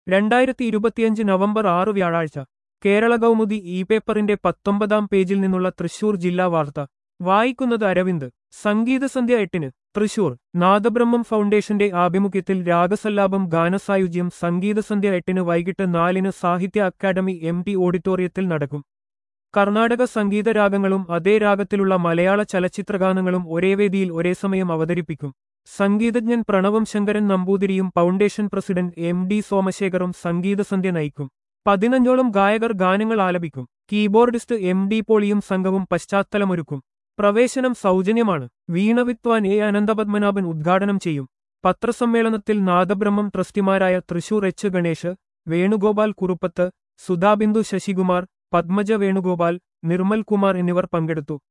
രണ്ടായിരത്തി ഇരുപത്തിയഞ്ച് നവംബർ ആറ് വ്യാഴാഴ്ച കേരള കൗമുദി ഇ പേപ്പറിന്റെ പത്തൊമ്പതാം പേജിൽ നിന്നുള്ള തൃശൂർ ജില്ലാ വാർത്ത വായിക്കുന്നത് അരവിന്ദ് സംഗീതസന്ധ്യ എട്ടിന് തൃശൂർ നാദബ്രഹ്മം ഫൗണ്ടേഷന്റെ ആഭിമുഖ്യത്തിൽ രാഗസല്ലാപം ഗാനസായുജ്യം സംഗീതസന്ധ്യ എട്ടിന് വൈകിട്ട് നാലിന് സാഹിത്യ അക്കാദമി എം ടി ഓഡിറ്റോറിയത്തിൽ നടക്കും കർണാടക സംഗീത രാഗങ്ങളും അതേ രാഗത്തിലുള്ള മലയാള ചലച്ചിത്രഗാനങ്ങളും ഒരേ വേദിയിൽ ഒരേ സമയം അവതരിപ്പിക്കും സംഗീതജ്ഞൻ പ്രണവം ശങ്കരൻ നമ്പൂതിരിയും ഫൗണ്ടേഷൻ പ്രസിഡന്റ് എം ഡി സോമശേഖറും സംഗീതസന്ധ്യ നയിക്കും പതിനഞ്ചോളം ഗായകർ ഗാനങ്ങൾ ആലപിക്കും കീബോർഡിസ്റ്റ് എം ഡി പോളിയും സംഘവും പശ്ചാത്തലമൊരുക്കും പ്രവേശനം സൗജന്യമാണ് വീണവിദ്വാൻ എ അനന്തപത്മനാഭൻ ഉദ്ഘാടനം ചെയ്യും പത്രസമ്മേളനത്തിൽ നാദബ്രഹ്മം ട്രസ്റ്റിമാരായ തൃശൂർ എച്ച് ഗണേഷ് വേണുഗോപാൽ കുറുപ്പത്ത് സുധാബിന്ദു ശശികുമാർ പത്മജ വേണുഗോപാൽ നിർമ്മൽ കുമാർ എന്നിവർ പങ്കെടുത്തു